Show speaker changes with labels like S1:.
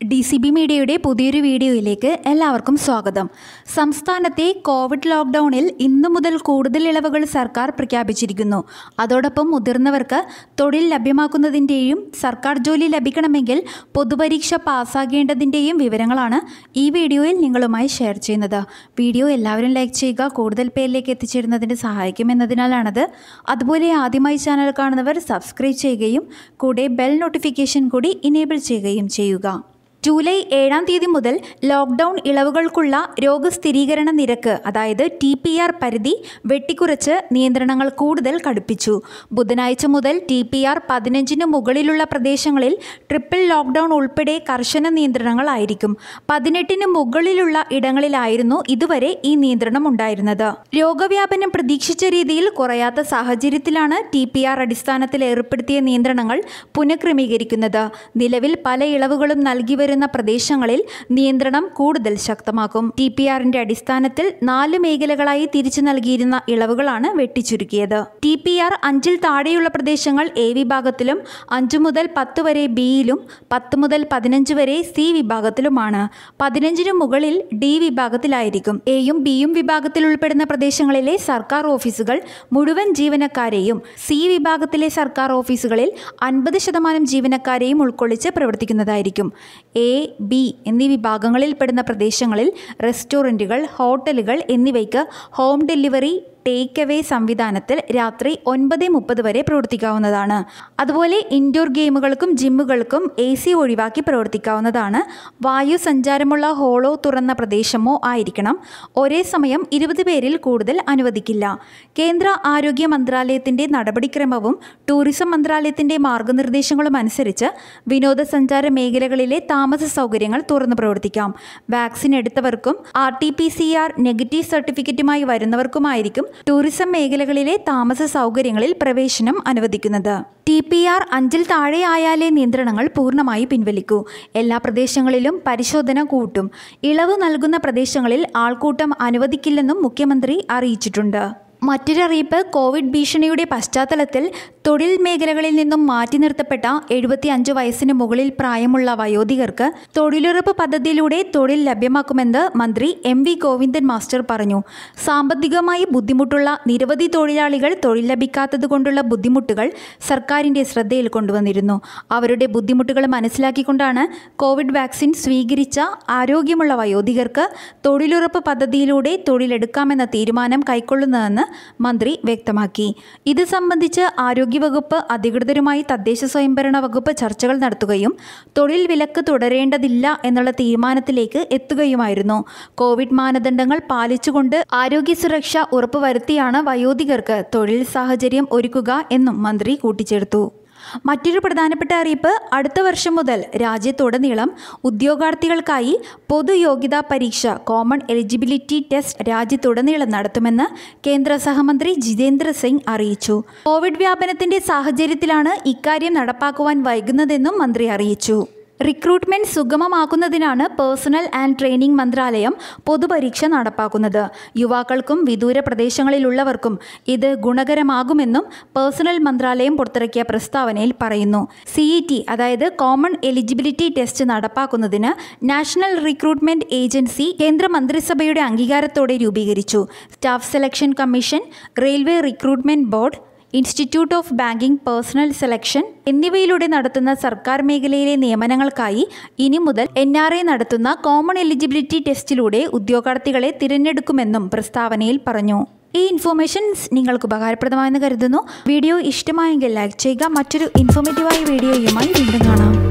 S1: D C B മീഡിയയുടെ പുതിയൊരു വീഡിയോയിലേക്ക് എല്ലാവർക്കും സ്വാഗതം സംസ്ഥാനത്തെ കോവിഡ് ലോക്ക്ഡൗണിൽ ഇന്നു മുതൽ കൂടുതൽ ഇളവുകൾ സർക്കാർ പ്രഖ്യാപിച്ചിരിക്കുന്നു അതോടൊപ്പം മുതിർന്നവർക്ക് തൊഴിൽ ലഭ്യമാക്കുന്നതിൻ്റെയും സർക്കാർ ജോലി ലഭിക്കണമെങ്കിൽ പൊതുപരീക്ഷ പാസ്സാകേണ്ടതിൻ്റെയും വിവരങ്ങളാണ് ഈ വീഡിയോയിൽ നിങ്ങളുമായി ഷെയർ ചെയ്യുന്നത് വീഡിയോ എല്ലാവരും ലൈക്ക് ചെയ്യുക കൂടുതൽ പേരിലേക്ക് എത്തിച്ചേരുന്നതിന് സഹായിക്കുമെന്നതിനാലാണത് അതുപോലെ ആദ്യമായി ചാനൽ കാണുന്നവർ സബ്സ്ക്രൈബ് ചെയ്യുകയും കൂടെ ബെൽ നോട്ടിഫിക്കേഷൻ കൂടി ഇനേബിൾ ചെയ്യുകയും ചെയ്യുക ജൂലൈ ഏഴാം തീയതി മുതൽ ലോക്ക്ഡൗൺ ഇളവുകൾക്കുള്ള രോഗസ്ഥിരീകരണ നിരക്ക് അതായത് ടി പി ആർ പരിധി വെട്ടിക്കുറച്ച് നിയന്ത്രണങ്ങൾ കൂടുതൽ കടുപ്പിച്ചു ബുധനാഴ്ച മുതൽ ടി പി ആർ പതിനഞ്ചിന് മുകളിലുള്ള പ്രദേശങ്ങളിൽ ട്രിപ്പിൾ ലോക്ക്ഡൗൺ ഉൾപ്പെടെ കർശന നിയന്ത്രണങ്ങളായിരിക്കും പതിനെട്ടിന് മുകളിലുള്ള ഇടങ്ങളിലായിരുന്നു ഇതുവരെ ഈ നിയന്ത്രണം ഉണ്ടായിരുന്നത് രോഗവ്യാപനം പ്രതീക്ഷിച്ച രീതിയിൽ കുറയാത്ത സാഹചര്യത്തിലാണ് ടി പി ആർ അടിസ്ഥാനത്തിൽ ഏർപ്പെടുത്തിയ നിയന്ത്രണങ്ങൾ പുനഃക്രമീകരിക്കുന്നത് നിലവിൽ പല ഇളവുകളും നൽകി വരുന്ന പ്രദേശങ്ങളിൽ നിയന്ത്രണം കൂടുതൽ ശക്തമാക്കും ടി പി ആറിന്റെ അടിസ്ഥാനത്തിൽ നാല് മേഖലകളായി തിരിച്ചു നൽകിയിരുന്ന ഇളവുകളാണ് വെട്ടിച്ചുരുക്കിയത് ടി പി ആർ അഞ്ചിൽ താഴെയുള്ള പ്രദേശങ്ങൾ എ വിഭാഗത്തിലും അഞ്ചു മുതൽ പത്ത് വരെ ബിയിലും പത്ത് മുതൽ പതിനഞ്ച് വരെ സി വിഭാഗത്തിലുമാണ് പതിനഞ്ചിന് മുകളിൽ ഡി വിഭാഗത്തിലായിരിക്കും എയും ബിയും വിഭാഗത്തിൽ ഉൾപ്പെടുന്ന പ്രദേശങ്ങളിലെ സർക്കാർ ഓഫീസുകൾ മുഴുവൻ ജീവനക്കാരെയും സി വിഭാഗത്തിലെ സർക്കാർ ഓഫീസുകളിൽ അൻപത് ശതമാനം ജീവനക്കാരെയും ഉൾക്കൊള്ളിച്ച് പ്രവർത്തിക്കുന്നതായിരിക്കും എ ബി എന്നീ വിഭാഗങ്ങളിൽ പെടുന്ന പ്രദേശങ്ങളിൽ റെസ്റ്റോറൻറ്റുകൾ ഹോട്ടലുകൾ എന്നിവയ്ക്ക് ഹോം ഡെലിവറി ടേക്ക് അവേ സംവിധാനത്തിൽ രാത്രി ഒൻപത് മുപ്പത് വരെ പ്രവർത്തിക്കാവുന്നതാണ് അതുപോലെ ഇൻഡോർ ഗെയിമുകൾക്കും ജിമ്മുകൾക്കും എ സി ഒഴിവാക്കി പ്രവർത്തിക്കാവുന്നതാണ് വായു സഞ്ചാരമുള്ള ഹോളോ തുറന്ന പ്രദേശമോ ആയിരിക്കണം ഒരേ സമയം ഇരുപത് പേരിൽ കൂടുതൽ അനുവദിക്കില്ല കേന്ദ്ര ആരോഗ്യ മന്ത്രാലയത്തിൻ്റെ നടപടിക്രമവും ടൂറിസം മന്ത്രാലയത്തിൻ്റെ മാർഗനിർദ്ദേശങ്ങളും അനുസരിച്ച് വിനോദസഞ്ചാര മേഖലകളിലെ താമസ സൗകര്യങ്ങൾ തുറന്നു പ്രവർത്തിക്കാം വാക്സിൻ എടുത്തവർക്കും R T P C R negative സർട്ടിഫിക്കറ്റുമായി വരുന്നവർക്കുമായിരിക്കും ടൂറിസം മേഖലകളിലെ താമസ സൗകര്യങ്ങളിൽ പ്രവേശനം അനുവദിക്കുന്നത് ടി പി ആർ അഞ്ചിൽ താഴെയായാലേ നിയന്ത്രണങ്ങൾ പൂർണ്ണമായി പിൻവലിക്കൂ എല്ലാ പ്രദേശങ്ങളിലും പരിശോധന കൂട്ടും ഇളവ് നൽകുന്ന പ്രദേശങ്ങളിൽ ആൾക്കൂട്ടം അനുവദിക്കില്ലെന്നും മുഖ്യമന്ത്രി അറിയിച്ചിട്ടുണ്ട് മറ്റൊരറിയിപ്പ് കോവിഡ് ഭീഷണിയുടെ പശ്ചാത്തലത്തിൽ തൊഴിൽ മേഖലകളിൽ നിന്നും മാറ്റി നിർത്തപ്പെട്ട എഴുപത്തി അഞ്ച് വയസ്സിന് മുകളിൽ പ്രായമുള്ള വയോധികർക്ക് തൊഴിലുറപ്പ് പദ്ധതിയിലൂടെ തൊഴിൽ ലഭ്യമാക്കുമെന്ന് മന്ത്രി എം വി ഗോവിന്ദൻ മാസ്റ്റർ പറഞ്ഞു സാമ്പത്തികമായി ബുദ്ധിമുട്ടുള്ള നിരവധി തൊഴിലാളികൾ തൊഴിൽ ലഭിക്കാത്തത് കൊണ്ടുള്ള ബുദ്ധിമുട്ടുകൾ സർക്കാരിൻ്റെ ശ്രദ്ധയിൽ കൊണ്ടുവന്നിരുന്നു അവരുടെ ബുദ്ധിമുട്ടുകൾ മനസ്സിലാക്കിക്കൊണ്ടാണ് കോവിഡ് വാക്സിൻ സ്വീകരിച്ച ആരോഗ്യമുള്ള വയോധികർക്ക് തൊഴിലുറപ്പ് പദ്ധതിയിലൂടെ തൊഴിലെടുക്കാമെന്ന തീരുമാനം കൈക്കൊള്ളുന്നതെന്ന് മന്ത്രി വ്യക്തമാക്കി ഇത് സംബന്ധിച്ച് ആരോഗ്യവകുപ്പ് അധികൃതരുമായി തദ്ദേശ സ്വയംഭരണ വകുപ്പ് ചർച്ചകൾ നടത്തുകയും തൊഴിൽ വിലക്ക് തുടരേണ്ടതില്ല എന്നുള്ള തീരുമാനത്തിലേക്ക് എത്തുകയുമായിരുന്നു കോവിഡ് മാനദണ്ഡങ്ങൾ പാലിച്ചുകൊണ്ട് ആരോഗ്യ സുരക്ഷ ഉറപ്പുവരുത്തിയാണ് വയോധികർക്ക് തൊഴിൽ സാഹചര്യം ഒരുക്കുക എന്നും മന്ത്രി കൂട്ടിച്ചേർത്തു മറ്റൊരു പ്രധാനപ്പെട്ട അറിയിപ്പ് അടുത്ത വർഷം മുതൽ രാജ്യത്തുടനീളം ഉദ്യോഗാർത്ഥികൾക്കായി പൊതുയോഗ്യതാ പരീക്ഷ കോമൺ എലിജിബിലിറ്റി ടെസ്റ്റ് രാജ്യത്തുടനീളം നടത്തുമെന്ന് കേന്ദ്ര സഹമന്ത്രി ജിതേന്ദ്ര സിംഗ് അറിയിച്ചു കോവിഡ് വ്യാപനത്തിന്റെ സാഹചര്യത്തിലാണ് ഇക്കാര്യം നടപ്പാക്കുവാൻ വൈകുന്നതെന്നും മന്ത്രി അറിയിച്ചു റിക്രൂട്ട്മെന്റ് സുഗമമാക്കുന്നതിനാണ് പേഴ്സണൽ ആൻഡ് ട്രെയിനിംഗ് മന്ത്രാലയം പൊതുപരീക്ഷ നടപ്പാക്കുന്നത് യുവാക്കൾക്കും വിദൂര പ്രദേശങ്ങളിലുള്ളവർക്കും ഇത് ഗുണകരമാകുമെന്നും പേഴ്സണൽ മന്ത്രാലയം പുറത്തിറക്കിയ പ്രസ്താവനയിൽ പറയുന്നു സി ഇ ടി അതായത് കോമൺ എലിജിബിലിറ്റി ടെസ്റ്റ് നടപ്പാക്കുന്നതിന് നാഷണൽ റിക്രൂട്ട്മെന്റ് ഏജൻസി കേന്ദ്ര മന്ത്രിസഭയുടെ അംഗീകാരത്തോടെ രൂപീകരിച്ചു staff selection commission railway recruitment board institute of banking personnel selection എന്നിവയിലൂടെ നടത്തുന്ന സർക്കാർ മേഖലയിലെ നിയമനങ്ങൾക്കായി ഇനി മുതൽ എൻ ആർ എ നടത്തുന്ന കോമൺ എലിജിബിലിറ്റി ടെസ്റ്റിലൂടെ ഉദ്യോഗാർത്ഥികളെ തിരഞ്ഞെടുക്കുമെന്നും പ്രസ്താവനയിൽ പറഞ്ഞു ഈ ഇൻഫോർമേഷൻസ് നിങ്ങൾക്ക് ഉപകാരപ്രദമായെന്ന് കരുതുന്നു വീഡിയോ ഇഷ്ടമായെങ്കിൽ ലൈക്ക് ചെയ്യുക മറ്റൊരു ഇൻഫോർമേറ്റീവായ വീഡിയോയുമായി വീണ്ടും കാണാം